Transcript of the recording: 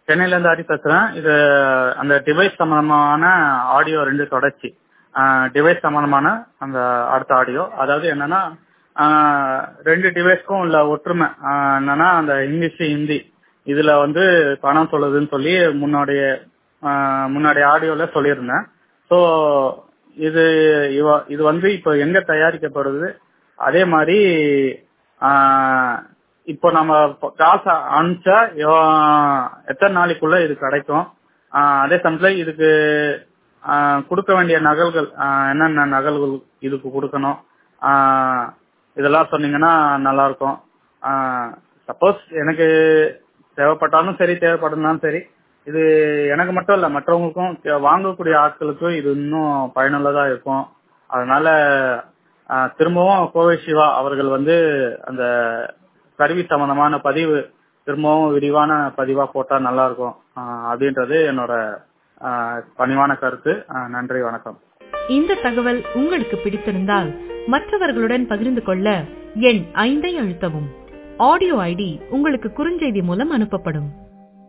சென்னையில இருந்து ஹரி பேசுறேன் இது அந்த டிவைஸ் சம்பந்தமான ஆடியோ ரெண்டு தொடர்ச்சி டிவைஸ் சம்பந்தமான அந்த அடுத்த ஆடியோ அதாவது என்னன்னா ஆஹ் ரெண்டு டிவைஸ்க்கும் உள்ள ஒற்றுமை ஆஹ் என்னன்னா அந்த இங்கிலீஷ் ஹிந்தி இதுல வந்து பணம் சொல்லுதுன்னு சொல்லி முன்னாடிய ஆஹ் முன்னாடி ஆடியோல சொல்லியிருந்தேன் ஸோ இது இவ இது வந்து இப்போ எங்க தயாரிக்கப்படுது அதே மாதிரி ஆஹ் இப்போ நம்ம ப- காசு அனுப்பிச்சா எவ- எத்தனை நாளைக்குள்ள இது கிடைக்கும் ஆஹ் அதே சமயத்துல இதுக்கு ஆஹ் கொடுக்க வேண்டிய நகல்கள் ஆஹ் என்னென்ன நகல்கள் இதுக்கு கொடுக்கணும் ஆஹ் இதெல்லாம் சொன்னீங்கன்னா நல்லா இருக்கும் சப்போஸ் எனக்கு தேவைப்பட்டாலும் சரி தேவைப்படனாலும் சரி இது எனக்கு மட்டும் இல்ல மற்றவங்களுக்கும் கே- வாங்கக்கூடிய ஆட்களுக்கும் இது இன்னும் பயனுள்ளதா இருக்கும் அதனால ஆஹ் திரும்பவும் கோவை சிவா அவர்கள் வந்து அந்த கருவி சம்பந்தமான பதிவு திரும்பவும் விரிவான பதிவா போட்டா நல்லா இருக்கும் ஆஹ் அப்படின்றது என்னோட ஆஹ் பணிவான கருத்து ஆஹ் நன்றி வணக்கம் இந்த தகவல் உங்களுக்கு பிடித்திருந்தால் மற்றவர்களுடன் பகிர்ந்து கொள்ள எண் ஐந்தை அழுத்தவும் ஆடியோ ஐடி உங்களுக்கு குறுஞ்செய்தி மூலம் அனுப்பப்படும்